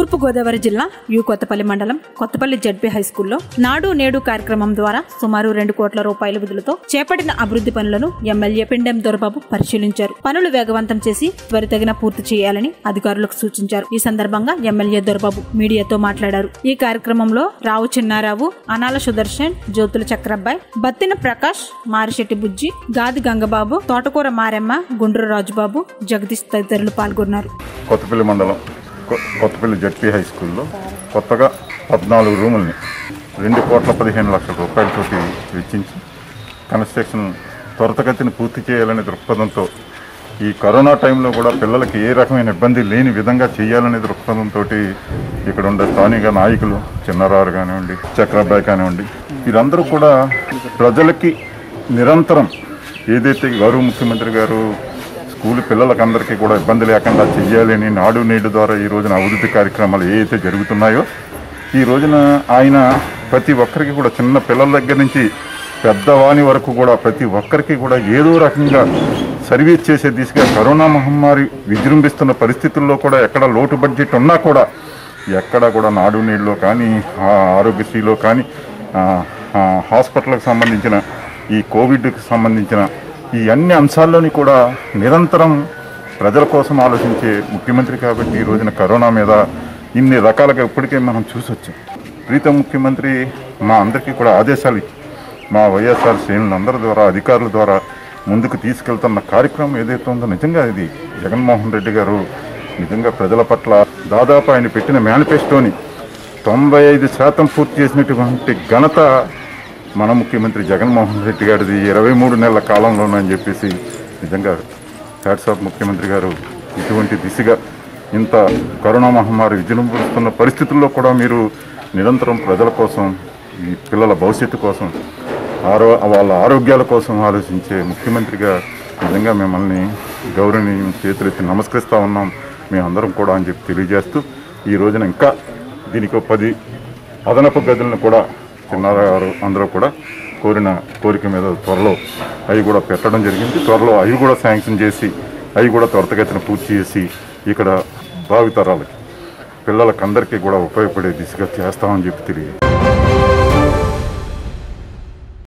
తూర్పు గోదావరి జిల్లా యు కొత్తపల్లి మండలం కొత్తపల్లి జడ్పీ హై స్కూల్లో నాడు నేడు కార్యక్రమం ద్వారా సుమారు రెండు కోట్ల రూపాయల విధులతో చేపట్టిన అభివృద్ధి పనులను ఎమ్మెల్యే పిండెం దొరబాబు పరిశీలించారు పనులు వేగవంతం చేసి త్వరితగిన పూర్తి చేయాలని అధికారులకు సూచించారు ఈ సందర్భంగా ఎమ్మెల్యే దొరబాబు మీడియాతో మాట్లాడారు ఈ కార్యక్రమంలో రావు చిన్నారావు అనాల సుదర్శన్ జ్యోతుల చక్రబ్బాయ్ బత్తిన ప్రకాష్ మారిశెట్టి బుజ్జి గాది గంగబాబు తోటకూర మారెమ్మ గుండ్రు రాజుబాబు జగదీష్ తదితరులు పాల్గొన్నారు కొత్తపల్లి మండలం కొ- కొత్తపల్లి జడ్పీ హై స్కూల్లో కొత్తగా పద్నాలుగు రూముల్ని రెండు కోట్ల పదిహేను లక్షల రూపాయలతోటి వెచ్చించి కన్స్ట్రక్షన్ త్వరితగతిన పూర్తి చేయాలనే దృక్పథంతో ఈ కరోనా టైంలో కూడా పిల్లలకి ఏ రకమైన ఇబ్బంది లేని విధంగా చేయాలనే దృక్పథంతో ఇక్కడ ఉండే స్థానిక నాయకులు చిన్నారావు కానివ్వండి చక్రబాయ్ కానివ్వండి వీరందరూ కూడా ప్రజలకి నిరంతరం ఏదైతే గౌరవ ముఖ్యమంత్రి గారు స్కూల్ పిల్లలకందరికీ కూడా ఇబ్బంది లేకుండా చెయ్యాలి అని నాడు నేడు ద్వారా ఈ రోజున అభివృద్ధి కార్యక్రమాలు ఏవైతే జరుగుతున్నాయో ఈ రోజున ఆయన ప్రతి ఒక్కరికి కూడా చిన్న పిల్లల దగ్గర నుంచి పెద్దవాని వరకు కూడా ప్రతి ఒక్కరికి కూడా ఏదో రకంగా సర్వీస్ చేసే దిశగా కరోనా మహమ్మారి విజృంభిస్తున్న పరిస్థితుల్లో కూడా ఎక్కడ లోటు బడ్జెట్ ఉన్నా కూడా ఎక్కడ కూడా నాడు నీళ్ళలో కానీ ఆ ఆరోగ్యశ్రీలో కానీ ఆ, ఆ, హాస్పిటల్కి సంబంధించిన ఈ కోవిడ్కి సంబంధించిన ఈ అన్ని అంశాల్లోని కూడా నిరంతరం ప్రజల కోసం ఆలోచించే ముఖ్యమంత్రి కాబట్టి ఈ రోజున కరోనా మీద ఇన్ని రకాలుగా ఇప్పటికే మనం చూసొచ్చాం ప్రీతం ముఖ్యమంత్రి మా అందరికీ కూడా ఆదేశాలు ఇచ్చి మా వైఎస్ఆర్ శ్రేణులందరి ద్వారా అధికారుల ద్వారా ముందుకు తీసుకెళ్తున్న కార్యక్రమం ఏదైతే ఉందో నిజంగా ఇది జగన్మోహన్ రెడ్డి గారు నిజంగా ప్రజల పట్ల దాదాపు ఆయన పెట్టిన మేనిఫెస్టోని తొంభై ఐదు శాతం పూర్తి చేసినటువంటి ఘనత మన ముఖ్యమంత్రి జగన్మోహన్ రెడ్డి గారిది ఇరవై మూడు నెలల కాలంలోనని చెప్పేసి నిజంగా హ్యాట్స్ ఆఫ్ ముఖ్యమంత్రి గారు ఇటువంటి దిశగా ఇంత కరోనా మహమ్మారి విజృంభిస్తున్న పరిస్థితుల్లో కూడా మీరు నిరంతరం ప్రజల కోసం ఈ పిల్లల భవిష్యత్తు కోసం ఆరో వాళ్ళ ఆరోగ్యాల కోసం ఆలోచించే ముఖ్యమంత్రిగా నిజంగా మిమ్మల్ని గౌరవనీయం చేతులెత్తి నమస్కరిస్తూ ఉన్నాం మేమందరం కూడా అని చెప్పి తెలియజేస్తూ ఈ రోజున ఇంకా దీనికి ఒక పది అదనపు గదులను కూడా చిన్నారావు గారు అందరూ కూడా కోరిన కోరిక మీద త్వరలో అవి కూడా పెట్టడం జరిగింది త్వరలో అవి కూడా శాంక్షన్ చేసి అవి కూడా త్వరితగతిన పూర్తి చేసి ఇక్కడ భావితరాలకి పిల్లలకందరికీ కూడా ఉపయోగపడే దిశగా చేస్తామని చెప్పి తెలియదు